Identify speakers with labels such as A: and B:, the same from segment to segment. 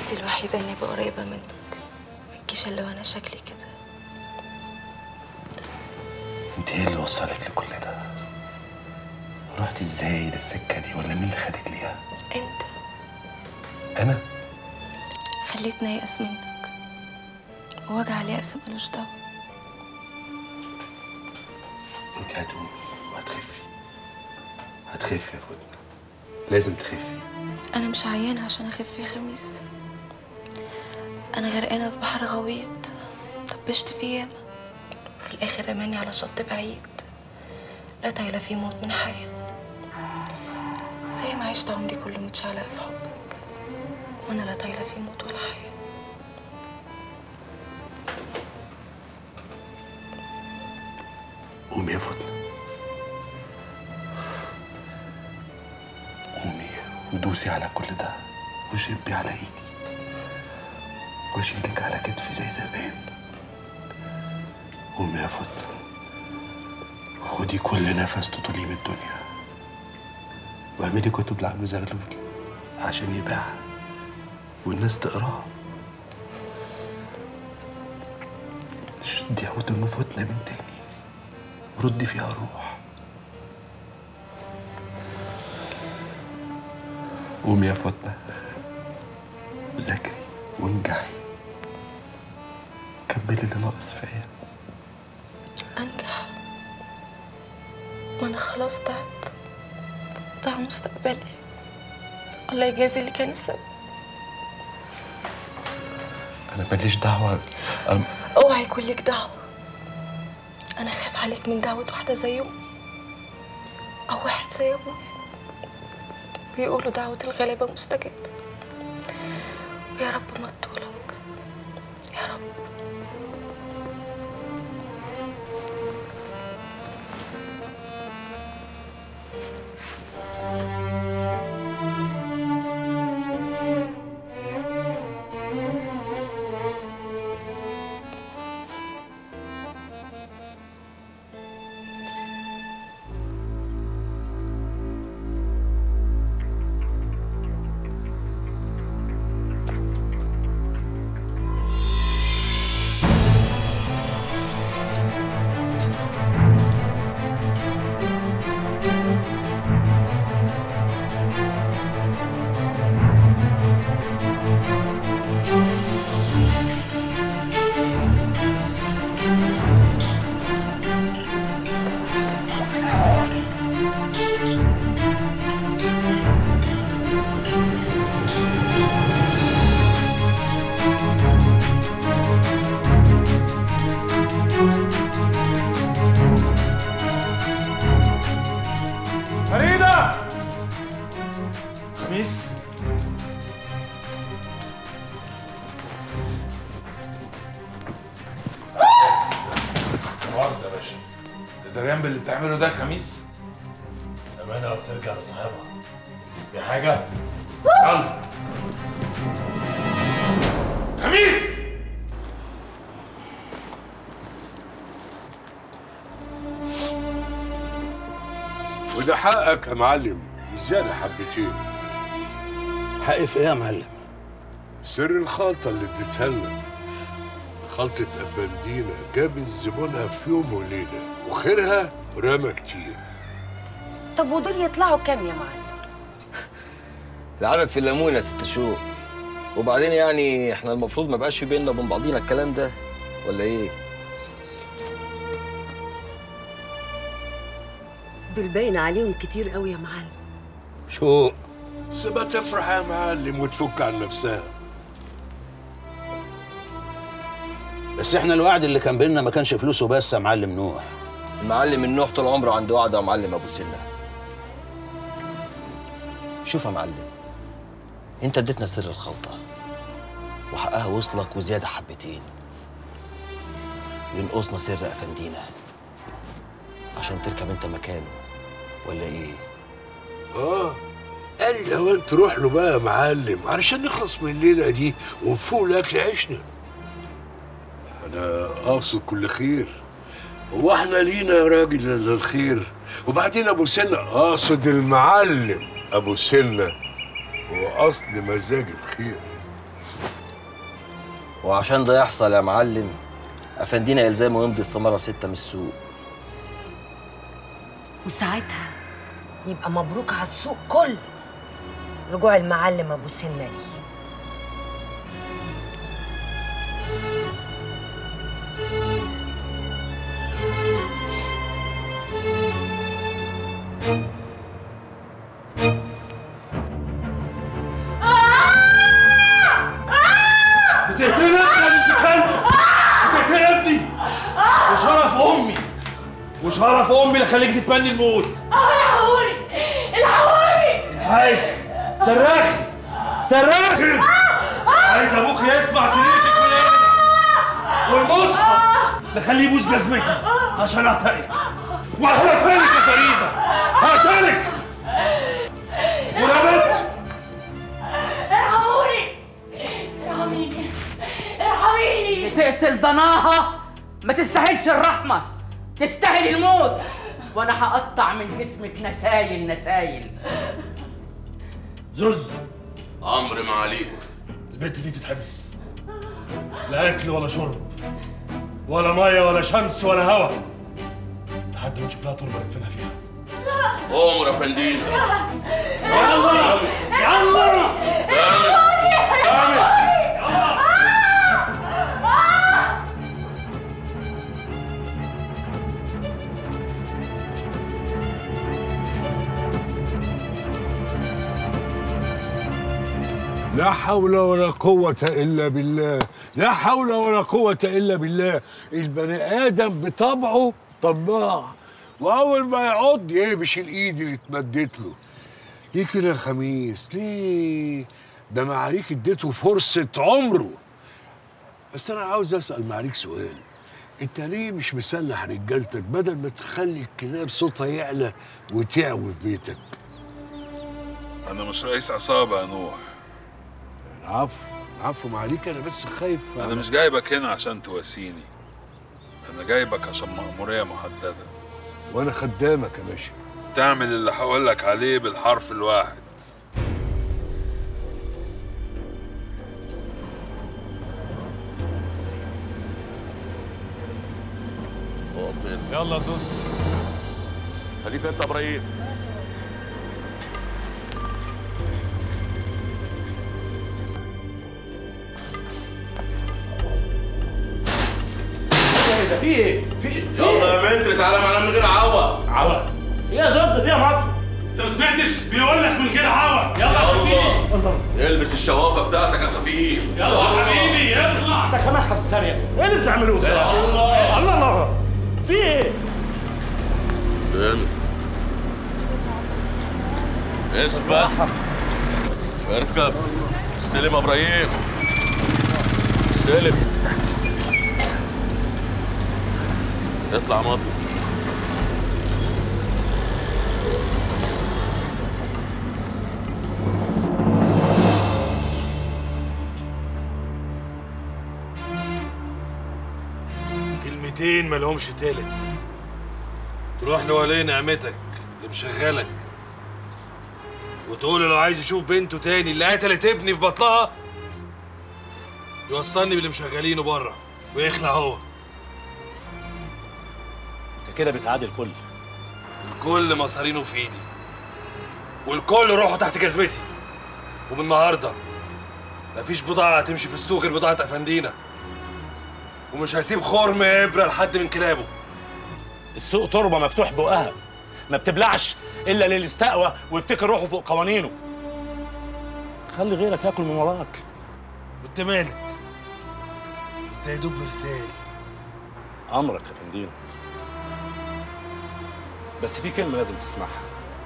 A: فرصتي الوحيدة إني أبقى قريبة منك متجيش إلا وأنا شكلي كده
B: انت ايه اللي وصلك لكل ده رحت ازاي للسكه دي ولا مين اللي خدك ليها
A: أنت
B: انا
A: خليتني أيأس منك ووجع اليأس ملوش دواء
B: انت هتقومي وهتخفي هتخفي يا فاطمه لازم تخفي
A: أنا مش عيانة عشان أخف يا خميس أنا غرقانة في بحر غويط طبشت فيه ياما في الآخر رماني على شط بعيد لا طايلة فيه موت من حياة زي ما عشت عمري كله متشعلقة في حبك وأنا لا طايلة فيه موت ولا حياة
B: قومي يا فاطمه قومي ودوسي على كل ده وشبي على ايدي واشيلك على كتفي زي زمان قومي يا فاطمه وخدي كل نفس تطوليه من الدنيا واعملي كتب لعم زغلول عشان يباع والناس تقراها شدي عود المفوتنا من تاني وردي فيها الروح قومي يا فاطمة وذاكري وانجحي كملي اللي ناقص فيا
A: أنجح ما أنا خلاص ضعت ضاع مستقبلي الله يجازي اللي كان السبب
B: انا ماليش دعوة أنا
A: اوعى يكون لك دعوة أنا خايف عليك من دعوة واحدة زي أمي أو واحد زي أبويا بيقولوا دعوة الغلابة مستجابة ويا رب ما تطولك يا رب
C: فريدة خميس مؤاخذة يا باشا ده دريان باللي بتعمله ده خميس
D: أمانة وبترجع لصاحبها في حاجة؟ يلا
C: خميس
E: وده حقك يا معلم زيادة حبتين
F: حقي في ايه يا معلم؟
E: سر الخلطة اللي اديتها لنا خلطة أفندينا جاب زبونها في يوم وليلة وخيرها رمى كتير
G: طب ودول يطلعوا كام يا معلم؟
H: العدد في الليمون يا ست شوق وبعدين يعني احنا المفروض ما بقاش في بيننا وبين بعضينا الكلام ده ولا ايه؟
G: دول باين عليهم كتير قوي يا معلم
E: شو سيبها تفرح يا معلم وتفك عن نفسها
F: بس احنا الوعد اللي كان بينا ما كانش فلوسه بس يا معلم نوح
H: المعلم النوح طول عمره عنده وعده يا معلم ابو سنه شوف يا معلم انت اديتنا سر الخلطه وحقها وصلك وزياده حبتين ينقصنا سر افندينا عشان تركب انت مكانه ولا ايه
E: اه قال لي هو انت روح له بقى يا معلم علشان نخلص من الليلة دي ونفوق لأكل عيشنا أنا أقصد كل خير هو احنا لينا يا راجل الا الخير وبعدين ابو سنه اقصد المعلم ابو سنه هو اصل مزاج الخير
H: وعشان ده يحصل يا معلم افندينا يلزمه يمضي استماره ستة من السوق
G: وساعتها يبقى مبروك على السوق كله رجوع المعلم ابو سنه ليه
D: بتقتلني يا بنت كلب بتقتلني يا ابني وشرف امي وشرف امي اللي خليك تتمني الموت
I: الحقوني الحقوني
D: الحاج صرخي صرخي عايز ابوك يسمع سريرتك من هنا والمصحف نخليه يبوس جزمتي عشان اعتقد وهقتلك يا فريده هقتلك ورمت
I: الحقوني ارحميني ارحميني
J: تقتل ضناها ما تستاهلش الرحمة تستاهل الموت وانا هقطع من جسمك نسايل نسايل
D: زوز
B: امر معاليك
D: البنت دي تتحبس لا اكل ولا شرب ولا ميه ولا شمس ولا هوا لحد ما نشوف لها تربه ندفنها فيها
B: امر يا فندينا
D: يلا يلا
E: لا حول ولا قوة إلا بالله لا حول ولا قوة إلا بالله البني آدم بطبعه طماع وأول ما يعض يهبش الإيد اللي اتمدت له ليه كده يا خميس ليه ده معاريك اديته فرصة عمره بس أنا عاوز أسأل معاريك سؤال أنت ليه مش مسلح رجالتك بدل ما تخلي الكلاب صوتها يعلى وتعوي في بيتك
C: انا مش رئيس عصابه يا نوح
E: العفو العفو معاليك أنا بس خايف
C: انا مش جايبك هنا عشان تواسيني انا جايبك عشان مأمورية محددة
E: وأنا خدامك يا باشا
C: تعمل اللي هقولك عليه بالحرف الواحد
D: يلا زوز
B: خليك انت ابراهيم
D: في ايه؟ في ايه؟
B: يلا يا بنت تعالى معانا من غير عوق
D: عوق في ايه يا زوز في يا مطر انت ما سمعتش بيقول لك من غير عوق يلا
B: يلا البس الشوافه بتاعتك يا خفيف
D: يلا حبيبي اطلع انت كمان هتتريق ايه اللي بتعملوه ده؟ الله الله الله في ايه؟
B: بنت اثبت اركب استلم يا ابراهيم استلم اطلع مطر
D: كلمتين مالهمش تالت تروح لولي نعمتك اللي مشغلك وتقول له لو عايز يشوف بنته تاني اللي قتلت ابني في بطنها يوصلني باللي مشغلينه بره ويخلع هو
K: انت كده بتعادل الكل
D: الكل مصارينه في ايدي والكل روحه تحت جزمتي ومن النهارده مفيش بضاعة هتمشي في السوق غير بضاعة أفندينا ومش هسيب خرم إبرة لحد من كلابه
K: السوق تربه مفتوح بقها ما بتبلعش الا للي استقوى ويفتكر روحه فوق قوانينه خلي غيرك ياكل من وراك
D: وانت مالك انت يا دوب مرسال
K: امرك يا فندينا بس في كلمه لازم تسمعها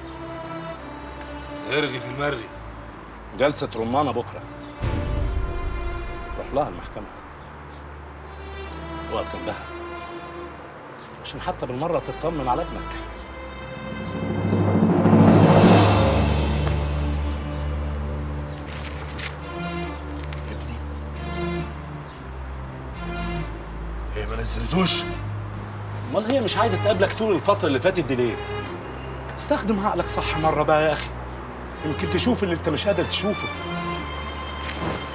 D: ارغي في المري
K: جلسه رمانه بكره روح لها المحكمه وقت جنبها عشان حتى بالمره تطمن على ابنك
D: هي ما نزلتوش
K: امال هي مش عايزه تقابلك طول الفتره اللي فاتت دي ليه استخدم عقلك صح مره بقى يا اخي يمكن تشوف اللي انت مش قادر تشوفه